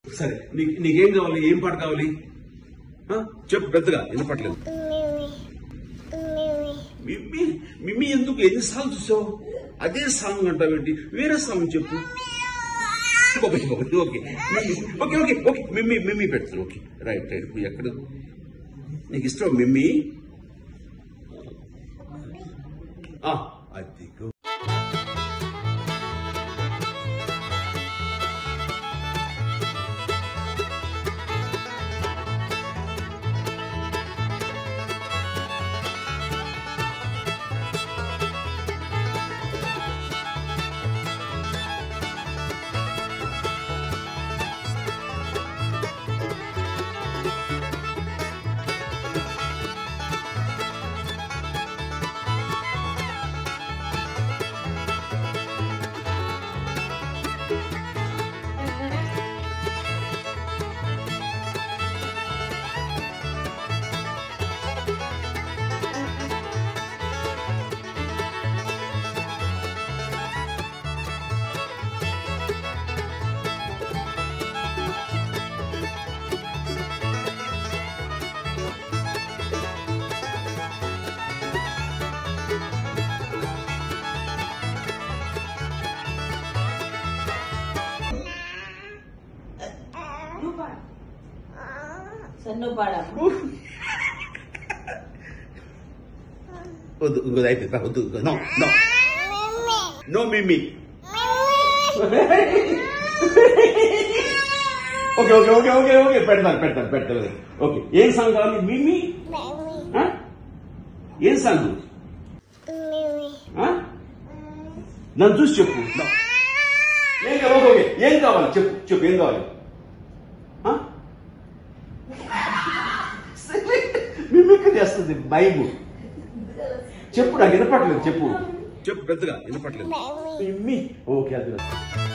సరే నీకు నీకేం కావాలి ఏం పాట కావాలి ఆ? చెప్పు పెద్దగా వినపట్లేదు మిమ్మీ మిమ్మీ ఎందుకు ఎన్నిసార్లు చూసావు అదే సాంగ్ అంటావేంటి వేరే సాంగ్ చెప్పు ఓకే ఓకే ఓకే మిమ్మీ ఓకే ఓకే ఓకే మిమ్మీ మిమ్మీ పెడతాను ఓకే రైట్ రైట్ ఇప్పుడు ఎక్కడ నీకు ఇష్టం మిమ్మీ ఆ, అదిగో సన్ను పాడా వద్దు ఇంకోది అయిపోయింది వద్దు నో నో నో మిమ్మీ okay okay okay okay okay పెడతాను పెడతాను పెడతాను ఓకే ఏం సాంగ్ కావాలి మిమ్మీ ఆ? ఏం సాంగ్ ఆ? నన్ను చూసి చెప్పు No. ఏం కావాలి ఓకే ఓకే ఏం కావాలి చెప్పు చెప్పు ఏం కావాలి ఆ? మిమిక్రీ చేస్తుంది భయము చెప్పు నాకు వినపట్లేదు చెప్పు చెప్పు పెద్దగా వినపట్లేదు మిమ్మీ ఓకే అది